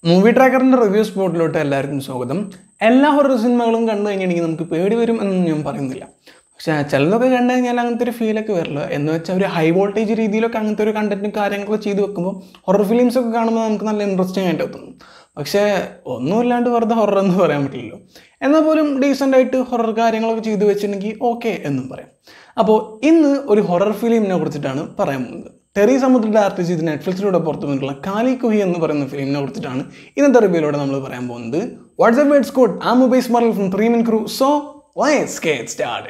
movie ട്രാക്കറിൻ്റെ review സ്പോട്ടിലോട്ട് എല്ലാവർക്കും സ്വാഗതം എല്ലാ ഹൊറർ സിനിമകളും കണ്ടു കഴിഞ്ഞിട്ടുണ്ടെങ്കിൽ നമുക്ക് പേടി വരും എന്നൊന്നും ഞാൻ പറയുന്നില്ല പക്ഷേ ചിലതൊക്കെ കണ്ടു കഴിഞ്ഞാൽ അങ്ങനത്തെ ഒരു ഫീലൊക്കെ വരില്ല എന്ന് വെച്ചാൽ ഒരു ഹൈ വോൾട്ടേജ് രീതിയിലൊക്കെ അങ്ങനത്തെ ഒരു കണ്ടന്റും കാര്യങ്ങളൊക്കെ ചെയ്ത് വെക്കുമ്പോൾ ഹൊറർ ഫിലിംസ് ഒക്കെ കാണുമ്പോൾ നമുക്ക് നല്ല ഇൻട്രസ്റ്റിംഗ് ആയിട്ട് തോന്നും പക്ഷേ ഒന്നുമില്ലാണ്ട് വെറുതെ ഹൊറർ എന്ന് പറയാൻ പറ്റില്ലല്ലോ എന്നാൽ പോലും ഡീസൻ്റ് ആയിട്ട് ഹൊറർ കാര്യങ്ങളൊക്കെ ചെയ്തു വെച്ചിട്ടുണ്ടെങ്കിൽ ഓക്കെ എന്നും പറയാം അപ്പോൾ ഇന്ന് ഒരു ഹൊറർ ഫിലിമിനെ കുറിച്ചിട്ടാണ് പറയാൻ പോകുന്നത് ടെറി സമുദ്രയുടെ ആർട്ടിസ്റ്റ് ഇത് നെറ്റ്ഫ്ലിക്സിലൂടെ പുറത്തു വന്നിട്ടുള്ള കാലി കുഹി എന്ന് പറയുന്ന ഫിലിമിനെ കുറിച്ചിട്ടാണ് ഇന്നത്തെ റിവ്യൂലൂടെ നമ്മൾ പറയാൻ പോകുന്നത് വാട്സ്ആപ്പ് വേർഡ് സ്കോഡ് ആ mobile smart from three min crew so wise get start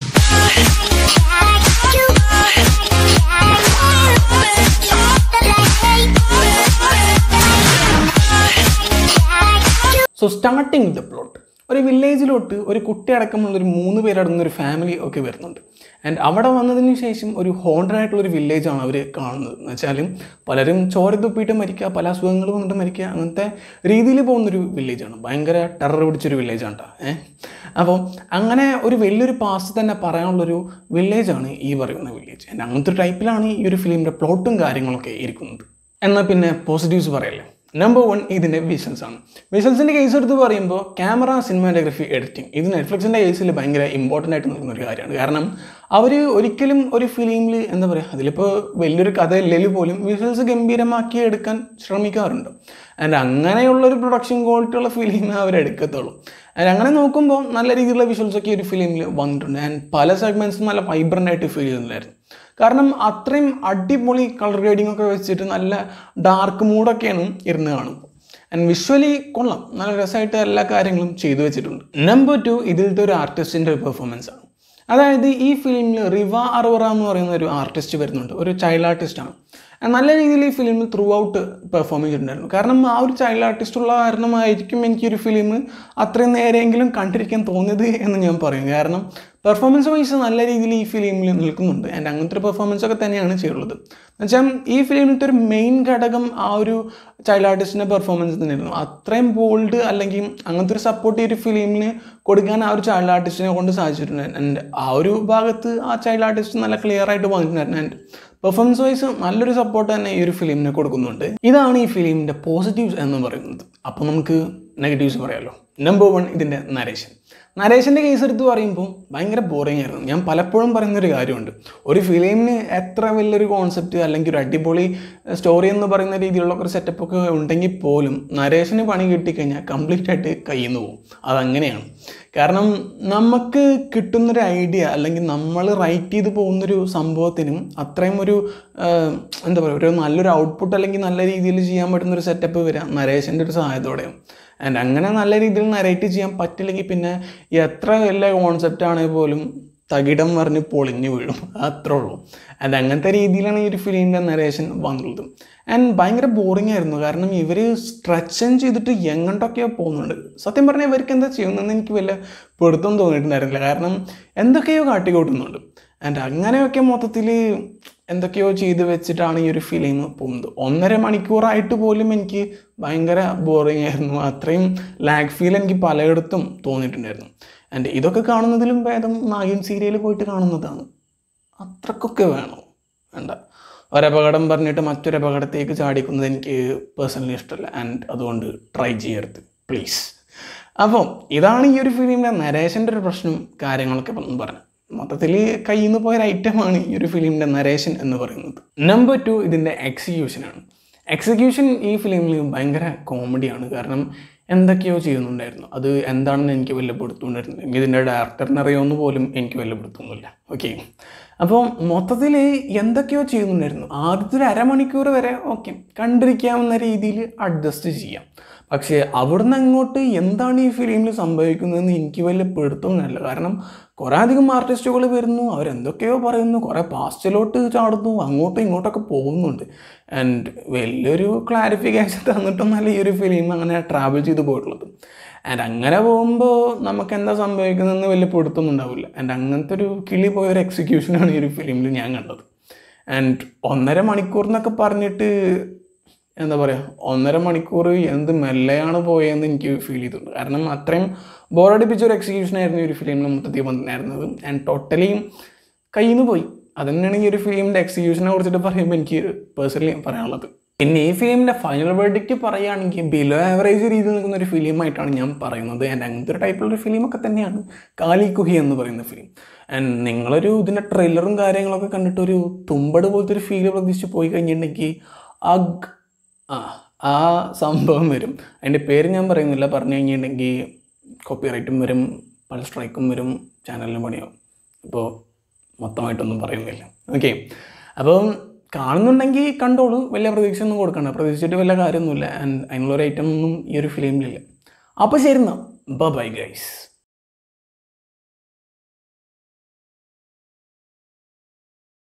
so starting with the plot ഒരു വില്ലേജിലോട്ട് ഒരു കുട്ടി അടക്കമുള്ള ഒരു മൂന്ന് പേരടങ്ങുന്ന ഒരു ഫാമിലി ഒക്കെ വരുന്നുണ്ട് ആൻഡ് അവിടെ വന്നതിന് ശേഷം ഒരു ഹോണ്ടഡ് ആയിട്ടുള്ള ഒരു വില്ലേജാണ് അവർ കാണുന്നത് എന്ന് വെച്ചാലും പലരും ചോര തുപ്പിയിട്ട് മരിക്കുക പല അസുഖങ്ങൾ വന്നിട്ട് മരിക്കുക അങ്ങനത്തെ രീതിയിൽ പോകുന്നൊരു വില്ലേജാണ് ഭയങ്കര ടെറർ പിടിച്ചൊരു വില്ലേജാണ് കേട്ടോ ഏഹ് അപ്പോൾ അങ്ങനെ ഒരു വലിയൊരു പാസ് തന്നെ പറയാനുള്ളൊരു വില്ലേജാണ് ഈ പറയുന്ന വില്ലേജ് ആൻഡ് അങ്ങനത്തെ ഒരു ടൈപ്പിലാണ് ഈ ഒരു ഫിലിമിൻ്റെ പ്ലോട്ടും കാര്യങ്ങളൊക്കെ ഇരിക്കുന്നത് എന്നാൽ പിന്നെ പോസിറ്റീവ്സ് പറയല്ലേ നമ്പർ വൺ ഇതിൻ്റെ വിഷൻസ് ആണ് വിഷൻസിൻ്റെ കേസ് എടുത്ത് പറയുമ്പോൾ ക്യാമറ സിനിമാറ്റോഗ്രഫി എഡിറ്റിംഗ് ഇത് നെറ്റ്ഫ്ലിക്സിൻ്റെ കേസിൽ ഭയങ്കര ഇമ്പോർട്ടൻ്റ് ആയിട്ട് നിൽക്കുന്ന ഒരു കാര്യമാണ് കാരണം അവർ ഒരിക്കലും ഒരു ഫിലിമിൽ എന്താ പറയുക അതിലിപ്പോൾ വലിയൊരു കഥ ഇല്ലെങ്കിൽ പോലും വിഷ്വൽസ് ഗംഭീരമാക്കി എടുക്കാൻ ശ്രമിക്കാറുണ്ട് ആൻഡ് അങ്ങനെയുള്ളൊരു പ്രൊഡക്ഷൻ ക്വാളിറ്റി ഉള്ള ഫിലിമേ അവർ എടുക്കത്തുള്ളൂ ആൻഡ് അങ്ങനെ നോക്കുമ്പോൾ നല്ല രീതിയിലുള്ള വിഷ്വൽസ് ഒക്കെ ഒരു ഫിലിമിൽ വന്നിട്ടുണ്ട് ആൻഡ് പല സെഗ്മെൻറ്റ്സും നല്ല വൈബ്രൻ്റ് ആയിട്ട് ഫീൽ ചെയ്യുന്നുണ്ടായിരുന്നു കാരണം അത്രയും അടിപൊളി കളർ ഗ്രേഡിംഗ് ഒക്കെ വെച്ചിട്ട് നല്ല ഡാർക്ക് മൂഡൊക്കെയാണ് ഇരുന്ന് കാണുമ്പോൾ ആൻഡ് വിഷ്വലി കൊള്ളാം നല്ല രസമായിട്ട് എല്ലാ കാര്യങ്ങളും ചെയ്തു വെച്ചിട്ടുണ്ട് നമ്പർ ടു ഇതിലത്തെ ഒരു ആർട്ടിസ്റ്റിൻ്റെ ഒരു പെർഫോമൻസ് ആണ് അതായത് ഈ ഫിലിമിൽ റിവ അറോറ എന്ന് പറയുന്ന ഒരു ആർട്ടിസ്റ്റ് വരുന്നുണ്ട് ഒരു ചൈൽഡ് ആർട്ടിസ്റ്റാണ് നല്ല രീതിയിൽ ഈ ഫിലിമിൽ ത്രൂ ഔട്ട് പെർഫോം ചെയ്തിട്ടുണ്ടായിരുന്നു കാരണം ആ ഒരു ചൈൽഡ് ആർട്ടിസ്റ്റ് ഉള്ള കാരണമായിരിക്കും എനിക്ക് ഒരു ഫിലിം അത്രയും നേരെയെങ്കിലും കണ്ടിരിക്കാൻ തോന്നിയത് എന്ന് ഞാൻ പറയും കാരണം പെർഫോമൻസ് വൈസ് നല്ല രീതിയിൽ ഈ ഫിലിമിൽ നിൽക്കുന്നുണ്ട് ആൻഡ് അങ്ങനത്തെ ഒരു പെർഫോമൻസ് ഒക്കെ തന്നെയാണ് ചെയ്യുള്ളത് എന്നുവെച്ചാൽ ഈ ഫിലിമിലത്തെ ഒരു മെയിൻ ഘടകം ആ ഒരു ചൈൽഡ് ആർട്ടിസ്റ്റിൻ്റെ പെർഫോമൻസ് തന്നെയായിരുന്നു അത്രയും ബോൾഡ് അല്ലെങ്കിൽ അങ്ങനത്തെ ഒരു സപ്പോർട്ട് ഈ ഒരു ഫിലിമിന് കൊടുക്കാൻ ആ ഒരു ചൈൽഡ് ആർട്ടിസ്റ്റിനെ കൊണ്ട് സാധിച്ചിട്ടുണ്ട് ആൻഡ് ആ ഒരു ഭാഗത്ത് ആ ചൈൽഡ് ആർട്ടിസ്റ്റ് നല്ല ക്ലിയർ ആയിട്ട് വന്നിട്ടുണ്ടായിരുന്നു ആൻഡ് പെർഫോമൻസ് വൈസ് നല്ലൊരു സപ്പോർട്ട് തന്നെ ഈ ഒരു ഫിലിമിന് കൊടുക്കുന്നുണ്ട് ഇതാണ് ഈ ഫിലിമിൻ്റെ പോസിറ്റീവ്സ് എന്ന് പറയുന്നത് അപ്പോൾ നമുക്ക് നെഗറ്റീവ്സ് പറയാമല്ലോ നമ്പർ വൺ ഇതിൻ്റെ നരേഷൻ നരേഷൻ്റെ കേസ് എടുത്ത് പറയുമ്പോൾ ഭയങ്കര ബോറിംഗ് ആയിരുന്നു ഞാൻ പലപ്പോഴും പറയുന്നൊരു കാര്യമുണ്ട് ഒരു ഫിലിമിന് എത്ര വലിയൊരു കോൺസെപ്റ്റ് അല്ലെങ്കിൽ ഒരു അടിപൊളി സ്റ്റോറി എന്ന് പറയുന്ന രീതിയിലുള്ള ഒരു സെറ്റപ്പ് ഒക്കെ ഉണ്ടെങ്കിൽ പോലും നരേഷന് പണി കിട്ടിക്കഴിഞ്ഞാൽ കംപ്ലീറ്റ് ആയിട്ട് കയ്യിൽ നിന്ന് പോകും അതങ്ങനെയാണ് കാരണം നമുക്ക് കിട്ടുന്നൊരു ഐഡിയ അല്ലെങ്കിൽ നമ്മൾ റൈറ്റ് ചെയ്ത് പോകുന്നൊരു സംഭവത്തിനും അത്രയും ഒരു എന്താ പറയുക ഒരു നല്ലൊരു ഔട്ട്പുട്ട് അല്ലെങ്കിൽ നല്ല രീതിയിൽ ചെയ്യാൻ പറ്റുന്ന ഒരു സെറ്റപ്പ് വരാം നരേഷൻ്റെ ഒരു സഹായത്തോടെയും ആൻഡ് അങ്ങനെ നല്ല രീതിയിൽ നരേറ്റ് ചെയ്യാൻ പറ്റില്ലെങ്കിൽ പിന്നെ എത്ര വലിയ കോൺസെപ്റ്റ് ആണെങ്കിൽ പോലും തകിടം പറഞ്ഞ് പൊളിഞ്ഞു വീഴും അത്രേ ഉള്ളൂ ആൻഡ് അങ്ങനത്തെ രീതിയിലാണ് ഈ ഒരു ഫിലിമിൻ്റെ നരേഷൻ വന്നുള്ളത് ആൻഡ് ഭയങ്കര ബോറിംഗ് ആയിരുന്നു കാരണം ഇവർ സ്ട്രെച്ചൻ ചെയ്തിട്ട് എങ്ങോട്ടൊക്കെയോ പോകുന്നുണ്ട് സത്യം പറഞ്ഞാൽ ഇവർക്ക് എന്താ ചെയ്യുന്നതെന്ന് എനിക്ക് വലിയ പെടുത്തം തോന്നിയിട്ടുണ്ടായിരുന്നില്ല കാരണം എന്തൊക്കെയോ കാട്ടിക്കൂട്ടുന്നുണ്ട് ആൻഡ് അങ്ങനെയൊക്കെ മൊത്തത്തിൽ എന്തൊക്കെയോ ചെയ്ത് വെച്ചിട്ടാണ് ഈ ഒരു ഫിലിം പോകുന്നത് ഒന്നര മണിക്കൂറായിട്ട് പോലും എനിക്ക് ഭയങ്കര ബോറിംഗ് ആയിരുന്നു അത്രയും ലാഗ് ഫീൽ എനിക്ക് പലയിടത്തും തോന്നിയിട്ടുണ്ടായിരുന്നു ആൻഡ് ഇതൊക്കെ കാണുന്നതിലും ഭേദം നായൻ സീരിയൽ പോയിട്ട് കാണുന്നതാണ് അത്രക്കൊക്കെ വേണോ വേണ്ട ഒരപകടം പറഞ്ഞിട്ട് മറ്റൊരപകടത്തേക്ക് ചാടിക്കുന്നത് എനിക്ക് പേഴ്സണലി ഇഷ്ടമല്ല ആൻഡ് അതുകൊണ്ട് ട്രൈ ചെയ്യരുത് പ്ലീസ് അപ്പോൾ ഇതാണ് ഈ ഒരു ഫിലിമിൻ്റെ നരേഷൻ്റെ ഒരു പ്രശ്നം കാര്യങ്ങളൊക്കെ പറഞ്ഞു പറഞ്ഞത് മൊത്തത്തിൽ കയ്യിൽ നിന്ന് പോയൊരു ഐറ്റമാണ് ഈ ഒരു ഫിലിമിൻ്റെ നരേഷൻ എന്ന് പറയുന്നത് നമ്പർ ടു ഇതിൻ്റെ എക്സിക്യൂഷനാണ് എക്സിക്യൂഷൻ ഈ ഫിലിമിൽ ഭയങ്കര കോമഡിയാണ് കാരണം എന്തൊക്കെയോ ചെയ്യുന്നുണ്ടായിരുന്നു അത് എന്താണെന്ന് എനിക്ക് വലിയ പിടുത്തുണ്ടായിരുന്നു ഇതിൻ്റെ ഡയറക്ടറിനെ അറിയാമെന്ന് പോലും എനിക്ക് വലിയ പിടുത്തൊന്നുമില്ല ഓക്കെ അപ്പോൾ മൊത്തത്തിൽ എന്തൊക്കെയോ ചെയ്യുന്നുണ്ടായിരുന്നു ആദ്യത്തെ ഒരു അരമണിക്കൂർ വരെ ഓക്കെ കണ്ടിരിക്കാവുന്ന രീതിയിൽ അഡ്ജസ്റ്റ് ചെയ്യാം പക്ഷേ അവിടുന്ന് അങ്ങോട്ട് എന്താണ് ഈ ഫിലിമിൽ സംഭവിക്കുന്നതെന്ന് എനിക്ക് വലിയ പിടുത്തമൊന്നുമില്ല കാരണം കുറേ അധികം ആർട്ടിസ്റ്റുകൾ വരുന്നു അവരെന്തൊക്കെയോ പറയുന്നു കുറേ പാസ്റ്റിലോട്ട് ചാടുന്നു അങ്ങോട്ടും ഇങ്ങോട്ടൊക്കെ പോകുന്നുണ്ട് ആൻഡ് വലിയൊരു ക്ലാരിഫിക്കേഷൻ തന്നിട്ടൊന്നല്ല ഈ ഒരു ഫിലിം അങ്ങനെ ട്രാവൽ ചെയ്ത് പോയിട്ടുള്ളത് ആൻഡ് അങ്ങനെ പോകുമ്പോൾ നമുക്ക് എന്താ സംഭവിക്കുന്നതെന്ന് വലിയ പിടുത്തൊന്നും ഉണ്ടാവില്ല ആൻഡ് അങ്ങനത്തെ ഒരു കിളി പോയൊരു എക്സിക്യൂഷനാണ് ഈ ഒരു ഫിലിമിൽ ഞാൻ കണ്ടത് ആൻഡ് ഒന്നര മണിക്കൂർ എന്നൊക്കെ പറഞ്ഞിട്ട് എന്താ പറയുക ഒന്നര മണിക്കൂർ എന്ത് മെല്ലെയാണ് പോയതെന്ന് എനിക്ക് ഫീൽ ചെയ്തിട്ടുണ്ട് കാരണം അത്രയും ബോറടിപ്പിച്ച ഒരു എക്സിക്യൂഷൻ ആയിരുന്നു ഈ ഒരു ഫിലിമിൽ മൊത്തത്തിൽ വന്നിട്ടുണ്ടായിരുന്നത് ആൻഡ് ടോട്ടലി കയ്യിൽ നിന്ന് പോയി അത് തന്നെയാണ് ഈ ഒരു ഫിലിമിൻ്റെ എക്സിക്യൂഷനെ കുറിച്ചിട്ട് പറയുമ്പോൾ എനിക്ക് പേഴ്സണലി പറയാനുള്ളത് പിന്നെ ഈ ഫിലിമിൻ്റെ ഫൈനൽ വേർഡിക്റ്റ് പറയുകയാണെങ്കിൽ ബിലോ ആവറേജ് രീതിയിൽ നിൽക്കുന്ന ഒരു ഫിലിമായിട്ടാണ് ഞാൻ പറയുന്നത് ആൻഡ് അങ്ങനത്തെ ഒരു ടൈപ്പുള്ള ഒരു ഫിലിമൊക്കെ തന്നെയാണ് കാലി കുഹി എന്ന് പറയുന്ന ഫിലിം ആൻഡ് നിങ്ങളൊരു ഇതിൻ്റെ ട്രെയിലറും കാര്യങ്ങളൊക്കെ കണ്ടിട്ട് ഒരു തുമ്പട് പോലത്തെ ഒരു ഫീല് പ്രതീക്ഷിച്ച് പോയി കഴിഞ്ഞിട്ടുണ്ടെങ്കിൽ അഗ് ആ ആ സംഭവം വരും അതിൻ്റെ പേര് ഞാൻ പറയുന്നില്ല പറഞ്ഞു കഴിഞ്ഞിട്ടുണ്ടെങ്കിൽ കോപ്പിറൈറ്റും വരും പല സ്ട്രൈക്കും വരും ചാനലിന് പണിയാവും അപ്പോൾ മൊത്തമായിട്ടൊന്നും പറയുന്നില്ല ഓക്കെ അപ്പം കാണുന്നുണ്ടെങ്കിൽ കണ്ടോളൂ വലിയ പ്രതീക്ഷയൊന്നും കൊടുക്കണ്ട പ്രതീക്ഷിച്ചിട്ട് വലിയ കാര്യമൊന്നുമില്ല ആൻഡ് അതിനുള്ളൊരു ഐറ്റം ഒന്നും ഈ ഒരു ഫിലിമിലില്ല അപ്പോൾ ശരി എന്നാൽ ബൈ ഗൈസ്